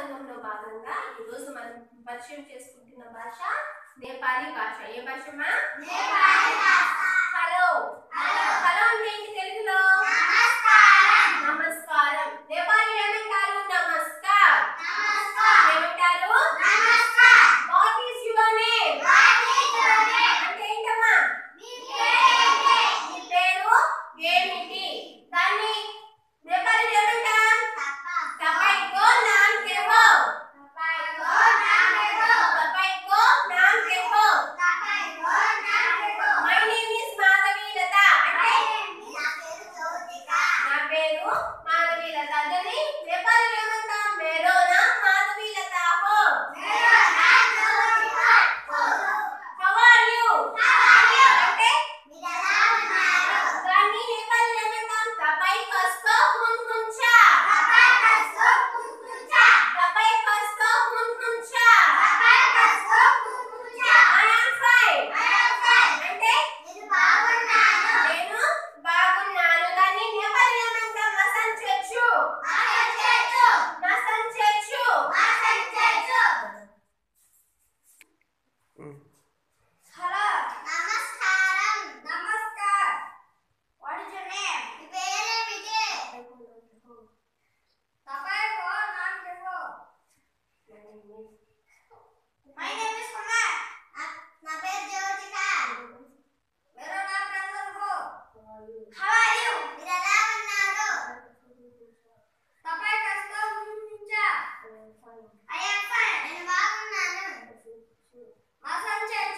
సంఘంలో భాగంగా ఈ రోజు మనం పరిచయం చేసుకుంటున్న భాష నేపాలీ భాష ఏ భాషమా హలో హలో అంటే ఏంటి తెలుగులో నమస్కారం నేపాలీ ఏమంటారు నమస్కార్ ఏమంటారు వాట్ ఈస్ యువర్ నేమ్ అంటే ఏంటమ్మా నీ పేరు ఏమిటి దాన్ని నేపాలీ ఏమంటాం तपाईको नाम के हो तपाईको नाम के हो my name is Madhavi Latha అంటే నా పేరు మాధవి లత దాన్ని నేపాలీలో ఏమంటాం మేరో నామ్ మాధవి లత హో హౌ ఆర్ యు అంటే దాన్ని నేపాలీలో ఏమంటాం తపై కస్తో హున్ హుంచా తపై కస్తో హున్ హుంచా ఐ యామ్ ఫైన్ అంటే నేను బాగున్నాను దాన్ని నేపాలి ఏమంటాం మసన్ చెచ్చు మసన్ చెచ్చు హలో నమస్కారం నమస్కార్ వాట్ ఇస్ యువర్ నేమ్ మీ పేరేమిటి తపైకో నామ్ చెప్పు మై నేమ్ ఇస్ కుమార్ నా పేరు జ్యోతిక మేరా నామ్ ప్రసన్న హో హౌ ఆర్ యు మీరు ఎలా ఉన్నారు తపై కస్తో ఉంచా ఐ యామ్ ఫైన్ నేను బాగున్నాను మసన్ చెచ్చు